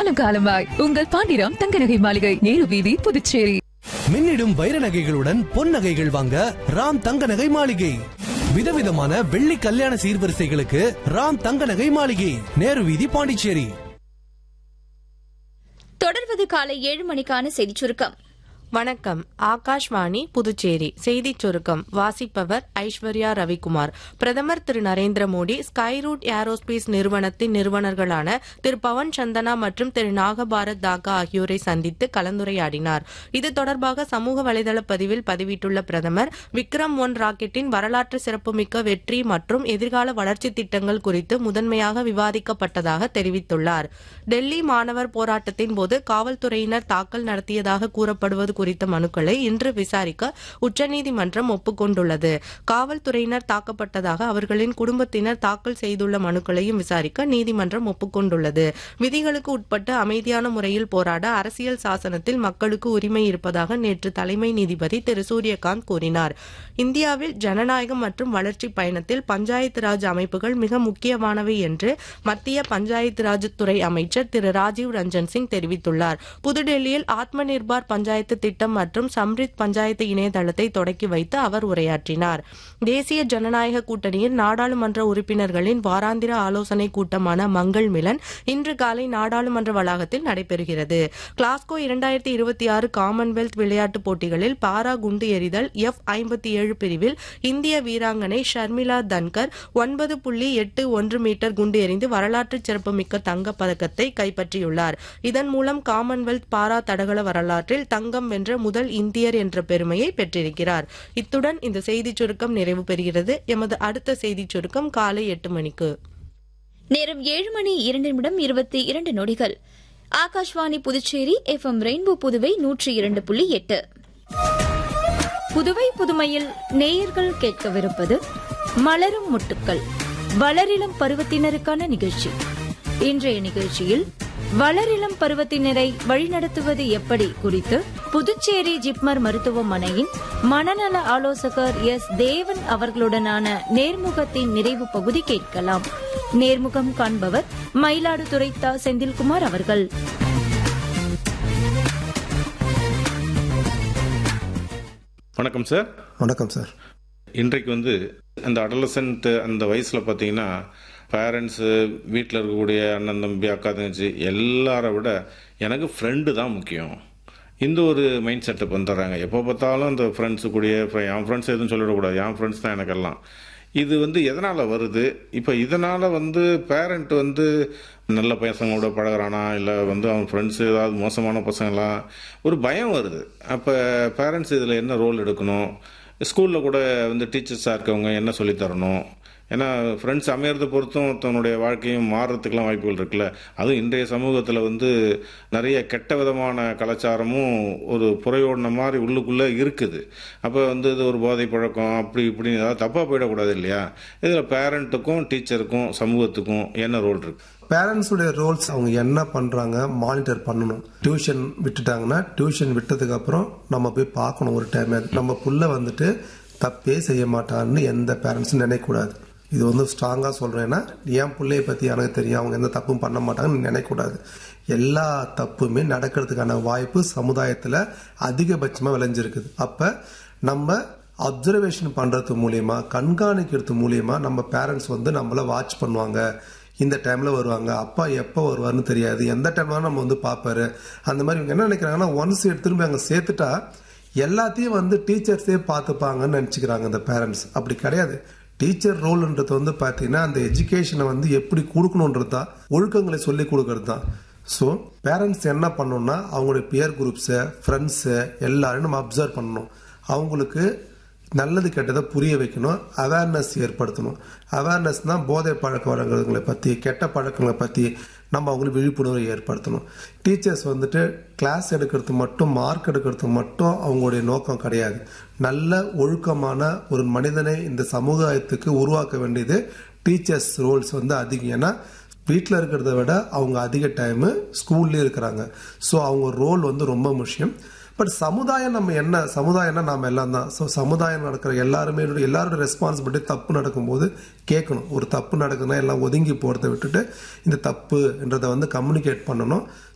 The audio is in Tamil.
காலம் காலமாய் உங்கள் பாண்டிராம் தங்க நகை மாளிகை நேரு வீதி புதுச்சேரி மின்னிடும் வைர நகைகளுடன் பொன் நகைகள் வாங்க ராம் தங்க நகை மாளிகை விதவிதமான வெள்ளி கல்யாண சீர்வரிசைகளுக்கு ராம் தங்க நகை மாளிகை நேரு வீதி பாண்டிச்சேரி தொடர்வது காலை ஏழு மணிக்கான செய்திச் சுருக்கம் வணக்கம் ஆகாஷ்வாணி புதுச்சேரி செய்திச் சுருக்கம் வாசிப்பவர் ஐஸ்வர்யா ரவிக்குமார் பிரதமர் திரு நரேந்திர மோடி ஸ்கை ரூட் ஏரோஸ்பேஸ் நிறுவனத்தின் நிறுவனர்களான திரு பவன் சந்தனா மற்றும் திரு நாகபாரத் தாக்கா ஆகியோரை சந்தித்து கலந்துரையாடினார் இது தொடர்பாக சமூக வலைதள பதிவில் பதிவிட்டுள்ள பிரதமர் விக்ரம் ஒன் ராக்கெட்டின் வரலாற்று சிறப்புமிக்க வெற்றி மற்றும் எதிர்கால வளர்ச்சி திட்டங்கள் குறித்து முதன்மையாக விவாதிக்கப்பட்டதாக தெரிவித்துள்ளார் டெல்லி மாணவர் போராட்டத்தின் போது காவல்துறையினர் தாக்கல் நடத்தியதாக கூறப்படுவது குறித்த மனுக்களை இன்று விசாரிக்க உச்சநீதிமன்றம் ஒப்புக்கொண்டுள்ளது காவல்துறையினர் தாக்கப்பட்டதாக அவர்களின் குடும்பத்தினர் தாக்கல் செய்துள்ள மனுக்களையும் விசாரிக்க நீதிமன்றம் ஒப்புக்கொண்டுள்ளது விதிகளுக்கு உட்பட்டு அமைதியான முறையில் போராட அரசியல் சாசனத்தில் மக்களுக்கு உரிமை இருப்பதாக நேற்று தலைமை நீதிபதி திரு சூரியகாந்த் கூறினார் இந்தியாவில் ஜனநாயகம் மற்றும் வளர்ச்சி பயணத்தில் பஞ்சாயத்து ராஜ் அமைப்புகள் மிக முக்கியமானவை என்று மத்திய பஞ்சாயத்து ராஜ் துறை அமைச்சர் திரு ராஜீவ் ரஞ்சன் சிங் தெரிவித்துள்ளார் புதுடெல்லியில் ஆத்ம நிர்பார் பஞ்சாயத்து திட்டம் மற்றும் சம்ரித் பஞ்சாயத்து இணையதளத்தை தொடக்கி வைத்து அவர் உரையாற்றினார் தேசிய ஜனநாயக கூட்டணியின் நாடாளுமன்ற உறுப்பினர்களின் வாராந்திர ஆலோசனை கூட்டமான மங்கள் மிலன் இன்று காலை நாடாளுமன்ற வளாகத்தில் நடைபெறுகிறது கிளாஸ்கோ இரண்டாயிரத்தி இருபத்தி ஆறு காமன்வெல்த் விளையாட்டுப் போட்டிகளில் பாரா குண்டு எறிதல் எஃப் ஐம்பத்தி ஏழு பிரிவில் இந்திய வீராங்கனை ஷர்மிளா தன்கர் ஒன்பது புள்ளி எட்டு ஒன்று மீட்டர் குண்டு எறிந்து வரலாற்று சிறப்புமிக்க தங்கப் பதக்கத்தை கைப்பற்றியுள்ளார் இதன் மூலம் காமன்வெல்த் பாரா தடகள வரலாற்றில் தங்கம் வென்ற முதல் இந்தியர் என்ற பெருமையை பெற்றிருக்கிறார் இத்துடன் இந்த செய்திச் சுருக்கம் நிறைவு பெறுகிறது எமது அடுத்த செய்திச் சுருக்கம் காலை எட்டு மணிக்கு நேரம் ஏழு மணி இரண்டு நிமிடம் இருபத்தி இரண்டு நொடிகள் ஆகாஷ்வாணி புதுச்சேரி எஃப்எம் ரெயின்போ புதுவை நூற்றி இரண்டு புள்ளி எட்டு புதுவை புதுமையில் நேயர்கள் கேட்கவிருப்பது மலரும் முட்டுக்கள் வளரிளம் பருவத்தினருக்கான நிகழ்ச்சி இன்றைய நிகழ்ச்சியில் வளரிளம் பருவத்தினரை வழிநடத்துவது எப்படி குறித்து புதுச்சேரி ஜிப்மர் மருத்துவமனையின் மனநல ஆலோசகர் எஸ் தேவன் அவர்களுடனான நேர்முகத்தின் நிறைவு பகுதி கேட்கலாம் நேர்முகம் காண்பவர் மயிலாடுதுறை தா செந்தில்குமார் அவர்கள் வணக்கம் சார் வணக்கம் சார் இன்றைக்கு வந்து அந்த அடலசன்ட் அந்த வயசில் பார்த்தீங்கன்னா பேரண்ட்ஸு வீட்டில் இருக்கக்கூடிய அண்ணன் தம்பி அக்கா தங்கச்சி எல்லாரை விட எனக்கு ஃப்ரெண்டு தான் முக்கியம் இந்த ஒரு மைண்ட் செட்டப் வந்துடுறாங்க எப்போ பார்த்தாலும் அந்த ஃப்ரெண்ட்ஸு கூடிய என் ஃப்ரெண்ட்ஸ் எதுவும் சொல்லிடக்கூடாது என் ஃப்ரெண்ட்ஸ் தான் எனக்கெல்லாம் இது வந்து எதனால் வருது இப்போ இதனால் வந்து பேரண்ட் வந்து நல்ல பசங்களோட பழகுறானா இல்லை வந்து அவன் ஃப்ரெண்ட்ஸு ஏதாவது மோசமான பசங்களா ஒரு பயம் வருது அப்போ பேரண்ட்ஸ் இதில் என்ன ரோல் எடுக்கணும் ஸ்கூலில் கூட வந்து டீச்சர்ஸாக இருக்கவங்க என்ன சொல்லித் தரணும் ஏன்னா ஃப்ரெண்ட்ஸ் அமையறதை பொறுத்தும் தன்னுடைய வாழ்க்கையும் மாறுறதுக்கெல்லாம் வாய்ப்புகள் இருக்குல்ல அதுவும் இன்றைய சமூகத்தில் வந்து நிறைய கெட்ட விதமான கலாச்சாரமும் ஒரு புறையோடின மாதிரி உள்ளுக்குள்ளே இருக்குது அப்போ வந்து இது ஒரு போதை பழக்கம் அப்படி இப்படின்னு ஏதாவது தப்பாக போயிடக்கூடாது இல்லையா இதில் பேரண்ட்டுக்கும் டீச்சருக்கும் சமூகத்துக்கும் என்ன ரோல் இருக்கு பேரண்ட்ஸுடைய ரோல்ஸ் அவங்க என்ன பண்றாங்க மானிட்டர் பண்ணணும் டியூஷன் விட்டுட்டாங்கன்னா டியூஷன் விட்டதுக்கு அப்புறம் நம்ம போய் பார்க்கணும் ஒரு டைம் நம்ம புள்ள வந்துட்டு தப்பே செய்ய மாட்டான்னு எந்த பேரண்ட்ஸும் நினைக்கக்கூடாது இது வந்து ஸ்ட்ராங்காக சொல்கிறேன்னா என் பிள்ளைய பற்றி எனக்கு தெரியும் அவங்க எந்த தப்பும் பண்ண மாட்டாங்கன்னு நினைக்கக்கூடாது எல்லா தப்புமே நடக்கிறதுக்கான வாய்ப்பு சமுதாயத்தில் அதிகபட்சமாக விளைஞ்சிருக்குது அப்போ நம்ம அப்சர்வேஷன் பண்ணுறது மூலியமா கண்காணிக்கிறது மூலியமா நம்ம பேரண்ட்ஸ் வந்து நம்மள வாட்ச் பண்ணுவாங்க இந்த டைம்ல வருவாங்க அப்பா எப்போ வருவார்னு தெரியாது எந்த டைம்ல நம்ம வந்து பார்ப்பாரு அந்த மாதிரி இவங்க என்ன நினைக்கிறாங்கன்னா ஒன்ஸ் திரும்பி அங்கே சேர்த்துட்டா எல்லாத்தையும் வந்து டீச்சர்ஸே பார்த்துப்பாங்கன்னு நினச்சிக்கிறாங்க இந்த பேரண்ட்ஸ் அப்படி கிடையாது டீச்சர் ரோல்ன்றது வந்து பார்த்தீங்கன்னா அந்த எஜுகேஷனை வந்து எப்படி கொடுக்கணுன்றது தான் ஒழுக்கங்களை சொல்லி கொடுக்கறது தான் ஸோ பேரண்ட்ஸ் என்ன பண்ணணும்னா அவங்களுடைய பியர் குரூப்ஸை ஃப்ரெண்ட்ஸை எல்லாரையும் நம்ம அப்சர்வ் பண்ணணும் அவங்களுக்கு நல்லது கெட்டதை புரிய வைக்கணும் அவேர்னஸ் ஏற்படுத்தணும் அவேர்னஸ் தான் போதை பழக்க வழக்கங்களை பற்றி கெட்ட பழக்கங்களை பற்றி நம்ம அவங்களுக்கு விழிப்புணர்வு ஏற்படுத்தணும் டீச்சர்ஸ் வந்துட்டு கிளாஸ் எடுக்கிறது மட்டும் மார்க் எடுக்கிறது மட்டும் அவங்களுடைய நோக்கம் கிடையாது நல்ல ஒழுக்கமான ஒரு மனிதனை இந்த சமுதாயத்துக்கு உருவாக்க வேண்டியது டீச்சர்ஸ் ரோல்ஸ் வந்து அதிகம் ஏன்னா வீட்டில் இருக்கிறத விட அவங்க அதிக டைமு ஸ்கூல்லேயே இருக்கிறாங்க ஸோ அவங்க ரோல் வந்து ரொம்ப முக்கியம் பட் சமுதாயம் நம்ம என்ன சமுதாயம்னா நாம் எல்லாம் தான் ஸோ சமுதாயம் நடக்கிற எல்லாருமே எல்லாரோட ரெஸ்பான்சிபிலிட்டி தப்பு நடக்கும்போது கேட்கணும் ஒரு தப்பு நடக்குதுன்னா எல்லாம் ஒதுங்கி போகிறத விட்டுட்டு இந்த தப்புன்றதை வந்து கம்யூனிகேட் பண்ணணும்